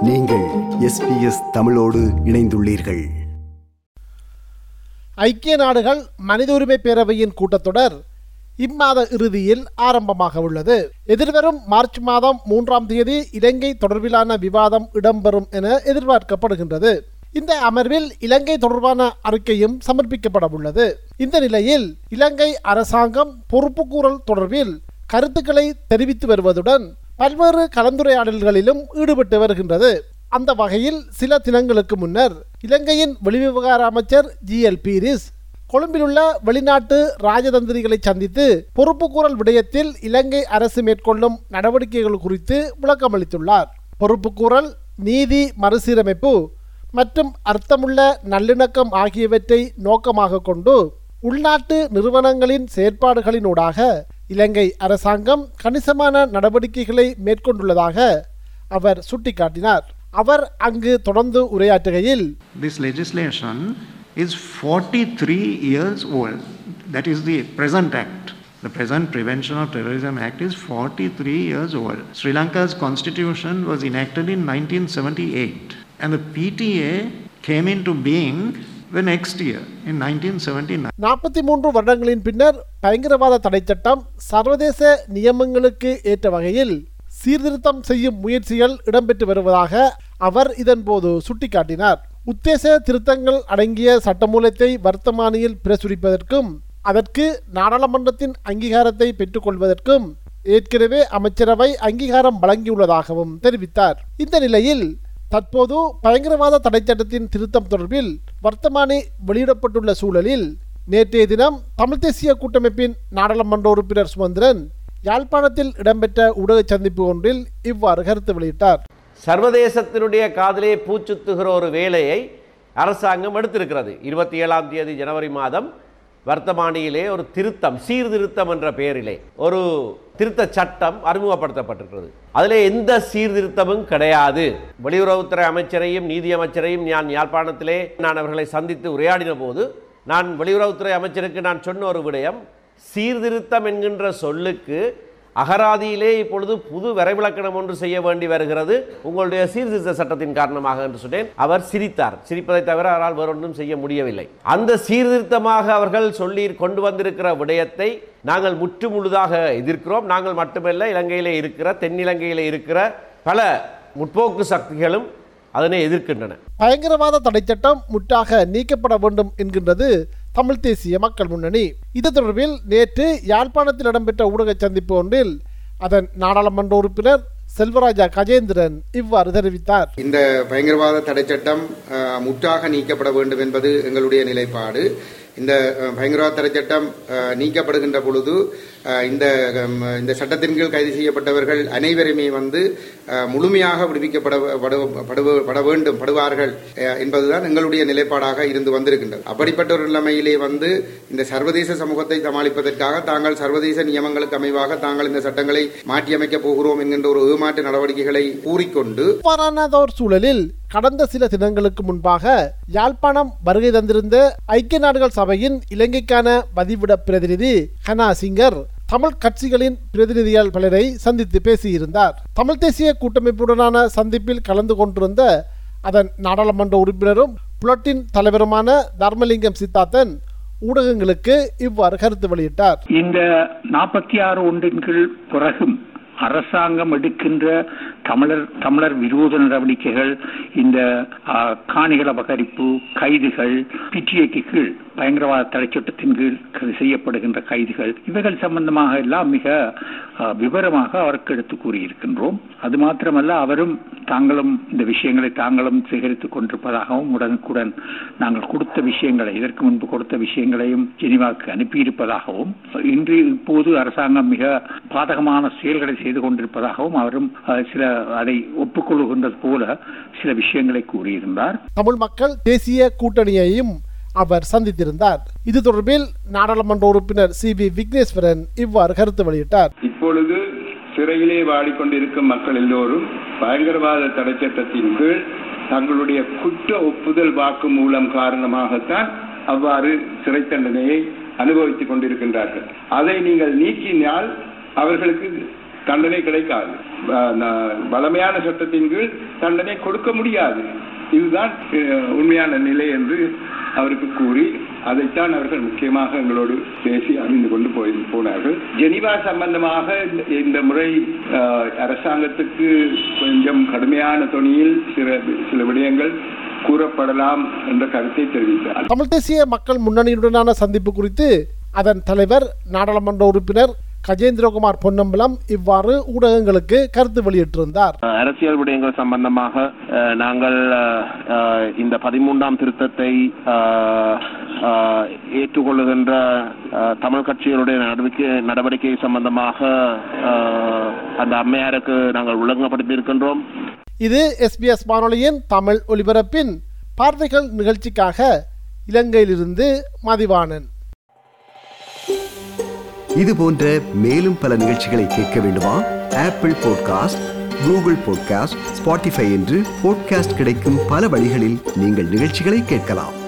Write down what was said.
நீங்கள் எஸ்பிஎஸ் தமிழோடு இணைந்துள்ளீர்கள் ஐக்கிய நாடுகள் மனித உரிமை பேரவையின் கூட்டத்தொடர் இம்மாத இறுதியில் ஆரம்பமாக உள்ளது எதிர்வரும் மார்ச் மாதம் மூன்றாம் தேதி இலங்கை தொடர்பிலான விவாதம் இடம்பெறும் என எதிர்பார்க்கப்படுகின்றது இந்த அமர்வில் இலங்கை தொடர்பான அறிக்கையும் சமர்ப்பிக்கப்பட உள்ளது இந்த நிலையில் இலங்கை அரசாங்கம் பொறுப்புக்கூறல் தொடர்பில் கருத்துக்களை தெரிவித்து வருவதுடன் பல்வேறு கலந்துரையாடல்களிலும் ஈடுபட்டு வருகின்றது அந்த வகையில் சில தினங்களுக்கு முன்னர் இலங்கையின் வெளிவிவகார அமைச்சர் ஜி எல் பீரிஸ் கொழும்பிலுள்ள வெளிநாட்டு ராஜதந்திரிகளை சந்தித்து பொறுப்புக்கூறல் விடயத்தில் இலங்கை அரசு மேற்கொள்ளும் நடவடிக்கைகள் குறித்து விளக்கமளித்துள்ளார் பொறுப்புக்கூறல் நீதி மறுசீரமைப்பு மற்றும் அர்த்தமுள்ள நல்லிணக்கம் ஆகியவற்றை நோக்கமாக கொண்டு உள்நாட்டு நிறுவனங்களின் செயற்பாடுகளினூடாக இலங்கை அரசாங்கம் கணிசமான நடவடிக்கைகளை மேற்கொண்டுள்ளதாக அவர் சுட்டிக்காட்டினார் அவர் அங்கு தொடர்ந்து உரையாற்றுகையில் This legislation is 43 years old. That is the present act. The present Prevention of Terrorism Act is 43 years old. Sri Lanka's constitution was enacted in 1978 and the PTA came into being the next year in 1979. நாற்பத்தி மூன்று வருடங்களின் பின்னர் பயங்கரவாத தடை சட்டம் சர்வதேச நியமங்களுக்கு ஏற்ற வகையில் சீர்திருத்தம் செய்யும் முயற்சிகள் இடம்பெற்று வருவதாக அவர் இதன்போது சுட்டிக்காட்டினார் உத்தேச திருத்தங்கள் அடங்கிய சட்டமூலத்தை வர்த்தமானியில் பிரசுரிப்பதற்கும் அதற்கு நாடாளுமன்றத்தின் அங்கீகாரத்தை பெற்றுக்கொள்வதற்கும் ஏற்கனவே அமைச்சரவை அங்கீகாரம் வழங்கியுள்ளதாகவும் தெரிவித்தார் இந்த நிலையில் தற்போது பயங்கரவாத தடை சட்டத்தின் திருத்தம் தொடர்பில் வர்த்தமானி வெளியிடப்பட்டுள்ள சூழலில் நேற்றைய தினம் தமிழ் தேசிய கூட்டமைப்பின் நாடாளுமன்ற உறுப்பினர் சுமந்திரன் யாழ்ப்பாணத்தில் இடம்பெற்ற ஊடக சந்திப்பு ஒன்றில் இவ்வாறு கருத்து வெளியிட்டார் சர்வதேசத்தினுடைய காதிலே பூச்சுத்துகிற ஒரு வேலையை அரசாங்கம் எடுத்திருக்கிறது இருபத்தி ஏழாம் தேதி ஜனவரி மாதம் வர்த்தமானியிலே ஒரு திருத்தம் சீர்திருத்தம் என்ற பெயரிலே ஒரு திருத்த சட்டம் அறிமுகப்படுத்தப்பட்டிருக்கிறது அதிலே எந்த சீர்திருத்தமும் கிடையாது வெளியுறவுத்துறை அமைச்சரையும் நீதி அமைச்சரையும் நான் யாழ்ப்பாணத்திலே நான் அவர்களை சந்தித்து உரையாடின போது நான் வெளியுறவுத்துறை அமைச்சருக்கு நான் சொன்ன ஒரு விடயம் சீர்திருத்தம் என்கின்ற சொல்லுக்கு அகராதியிலே இப்பொழுது புது வரைவிலக்கணம் ஒன்று செய்ய வேண்டி வருகிறது உங்களுடைய சீர்திருத்த சட்டத்தின் காரணமாக என்று சொன்னேன் அவர் சிரித்தார் சிரிப்பதை தவிர அவரால் வேறொன்றும் செய்ய முடியவில்லை அந்த சீர்திருத்தமாக அவர்கள் சொல்லி கொண்டு வந்திருக்கிற விடயத்தை நாங்கள் முற்று முழுதாக எதிர்க்கிறோம் நாங்கள் மட்டுமல்ல இலங்கையிலே இருக்கிற தென்னிலங்கையிலே இருக்கிற பல முற்போக்கு சக்திகளும் அதனை எதிர்க்கின்றன பயங்கரவாத தடை சட்டம் முற்றாக நீக்கப்பட வேண்டும் என்கின்றது தமிழ் தேசிய மக்கள் முன்னணி இது தொடர்பில் நேற்று யாழ்ப்பாணத்தில் இடம்பெற்ற ஊடக சந்திப்பு ஒன்றில் அதன் நாடாளுமன்ற உறுப்பினர் செல்வராஜா கஜேந்திரன் இவ்வாறு தெரிவித்தார் இந்த பயங்கரவாத தடை சட்டம் அஹ், முற்றாக நீக்கப்பட வேண்டும் என்பது எங்களுடைய நிலைப்பாடு இந்த அஹ், பயங்கரவாத தடை சட்டம் அஹ், நீக்கப்படுகின்ற பொழுது அஹ், இந்த ஹம், இந்த சட்டத்தின் கீழ் கைது செய்யப்பட்டவர்கள் அனைவருமே வந்து அஹ், முழுமையாக விடுவிக்கப்பட படு- படுவ- பட வேண்டும் படுவார்கள் அஹ், என்பதுதான் எங்களுடைய நிலைப்பாடாக இருந்து வந்திருக்கின்றது அப்படிப்பட்ட ஒரு நிலைமையிலே வந்து இந்த சர்வதேச சமூகத்தை சமாளிப்பதற்காக தாங்கள் சர்வதேச நியமங்களுக்கு அமைவாக தாங்கள் இந்த சட்டங்களை மாற்றியமைக்கப் போகிறோம் என்கின்ற ஒரு ஏமாற்று நடவடிக்கைகளை கூறிக்கொண்டு இவ்வாறானதோர் சூழலில் கடந்த சில தினங்களுக்கு முன்பாக யாழ்ப்பாணம் வருகை தந்திருந்த ஐக்கிய நாடுகள் சபையின் இலங்கைக்கான பதிவிட பிரதிநிதி ஹனா சிங்கர் தமிழ் கட்சிகளின் பிரதிநிதிகள் பலரை சந்தித்து பேசியிருந்தார் தமிழ் தேசிய கூட்டமைப்புடனான சந்திப்பில் கலந்து கொண்டிருந்த அதன் நாடாளுமன்ற உறுப்பினரும் புலட்டின் தலைவருமான தர்மலிங்கம் சித்தார்த்தன் ஊடகங்களுக்கு இவ்வாறு கருத்து வெளியிட்டார் இந்த நாற்பத்தி ஆறு ஒன்றின் கீழ் பிறகும் அரசாங்கம் எடுக்கின்ற தமிழர் தமிழர் விரோத நடவடிக்கைகள் இந்த ஆ, காணிகள் அபகரிப்பு கைதுகள் பிடிஏக்கு கீழ் பயங்கரவாத தடை சட்டத்தின் கீழ் க- செய்யப்படுகின்ற கைதுகள் இவைகள் சம்பந்தமாக எல்லாம் மிக ஆ, விவரமாக அவருக்கு எடுத்து கூறியிருக்கின்றோம் அது மாத்திரமல்ல அவரும் தாங்களும் இந்த விஷயங்களை தாங்களும் சேகரித்துக் கொண்டிருப்பதாகவும் உடனுக்குடன் நாங்கள் கொடுத்த விஷயங்களை இதற்கு முன்பு கொடுத்த விஷயங்களையும் ஜெனிவாவுக்கு அனுப்பியிருப்பதாகவும் இன்று இப்போது அரசாங்கம் மிக பாதகமான செயல்களை செய்து கொண்டிருப்பதாகவும் அவரும் அஹ், சில அதை ஒப்புக்கொள்கின்றது போல சில விஷயங்களை கூறியிருந்தார் தமிழ் மக்கள் தேசிய கூட்டணியையும் அவர் சந்தித்திருந்தார் இது தொடர்பில் நாடாளுமன்ற உறுப்பினர் சி வி விக்னேஸ்வரன் இவ்வாறு கருத்து வெளியிட்டார் இப்பொழுது சிறையிலே வாடிக்கொண்டிருக்கும் மக்கள் எல்லோரும் பயங்கரவாத தடை சட்டத்தின் கீழ் தங்களுடைய குற்ற ஒப்புதல் வாக்கு மூலம் காரணமாகத்தான் அவ்வாறு சிறை தண்டனையை அனுபவித்துக் கொண்டிருக்கின்றார்கள் அதை நீங்கள் நீக்கினால் அவர்களுக்கு தண்டனை கிடைக்காது ப- ந- பலமையான சட்டத்தின் கீழ் தண்டனை கொடுக்க முடியாது இதுதான் அஹ், உண்மையான நிலை என்று அவருக்கு கூறி அதைத்தான் அவர்கள் முக்கியமாக எங்களோடு பேசி அறிந்து கொண்டு போய் போனார்கள் ஜெனீவா சம்பந்தமாக இந்த- இந்த முறை அஹ், அரசாங்கத்துக்கு கொஞ்சம் கடுமையான தொனியில் சில சில விடயங்கள் கூறப்படலாம் என்ற கருத்தை தெரிவித்தார் தமிழ் தேசிய மக்கள் முன்னணியுடனான சந்திப்பு குறித்து அதன் தலைவர் நாடாளுமன்ற உறுப்பினர் கஜேந்திரகுமார் பொன்னம்பலம் இவ்வாறு ஊடகங்களுக்கு கருத்து வெளியிட்டிருந்தார் அரசியல் விடயங்கள் சம்பந்தமாக அஹ், நாங்கள் அஹ், அஹ், இந்த பதிமூன்றாம் திருத்தத்தை அஹ், அஹ், ஏற்றுக்கொள்ளுகின்ற அஹ், தமிழ் கட்சிகளுடைய நடவடிக்கை நடவடிக்கை சம்பந்தமாக அஹ், அந்த அம்மையாருக்கு நாங்கள் ஒழுங்குபடுத்தி இருக்கின்றோம் இது எஸ்பிஎஸ் வானொலியின் தமிழ் ஒலிபரப்பின் பார்வைகள் நிகழ்ச்சிக்காக இலங்கையிலிருந்து மதிவாணன் இது போன்ற மேலும் பல நிகழ்ச்சிகளை கேட்க வேண்டுமா Apple podcast Google podcast Spotify என்று பாட்காஸ்ட் கிடைக்கும் பல வழிகளில் நீங்கள் நிகழ்ச்சிகளை கேட்கலாம்